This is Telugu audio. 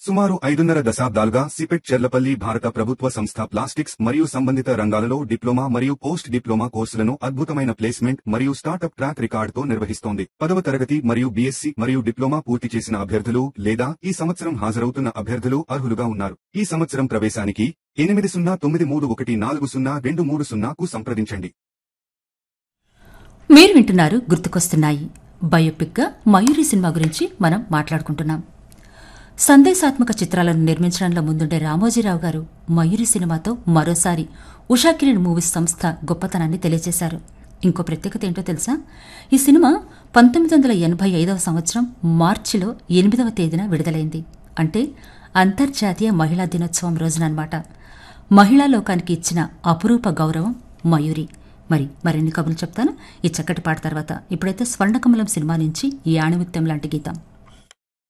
సుమారు ఐదున్నర దశాబ్దాలుగా సిపెట్ చెర్లపల్లి భారత ప్రభుత్వ సంస్థ ప్లాస్టిక్స్ మరియు సంబంధిత రంగాలలో డిప్లొమా మరియు పోస్ట్ డిప్లొమా కోర్సులను అద్భుతమైన ప్లేస్మెంట్ మరియు స్టార్టప్ ట్రాక్ రికార్డుతో నిర్వహిస్తోంది పదవ తరగతి మరియు బీఎస్సీ మరియు డిప్లొమా పూర్తి చేసిన అభ్యర్థులు లేదా ఈ సంవత్సరం హాజరవుతున్న అభ్యర్థులు అర్హులుగా ఉన్నారు ఈ సంవత్సరం ప్రవేశానికి ఎనిమిది సున్నా తొమ్మిది మూడు ఒకటి నాలుగు సున్నా రెండు మూడు సున్నాకు సంప్రదించండి మీరు వింటున్నారు గుర్తుకొస్తున్నాయి బయోపిక్గా మయూరి సినిమా గురించి మనం మాట్లాడుకుంటున్నాం సందేశాత్మక చిత్రాలను నిర్మించడంలో ముందుండే రామోజీరావు గారు మయూరి సినిమాతో మరోసారి ఉషాకిరణ్ మూవీస్ సంస్థ గొప్పతనాన్ని తెలియజేశారు ఇంకో ప్రత్యేకత ఏంటో తెలుసా ఈ సినిమా పంతొమ్మిది వందల ఎనభై ఐదవ సంవత్సరం మార్చిలో ఎనిమిదవ తేదీన విడుదలైంది అంటే అంతర్జాతీయ మహిళా దినోత్సవం రోజునమాట మహిళా లోకానికి ఇచ్చిన అపురూప గౌరవం మయూరి మరి మరిన్ని కబుర్లు చెప్తాను ఈ చక్కటి పాట తర్వాత ఇప్పుడైతే స్వర్ణకమలం సినిమా నుంచి ఈ ఆణిముత్యం లాంటి గీతం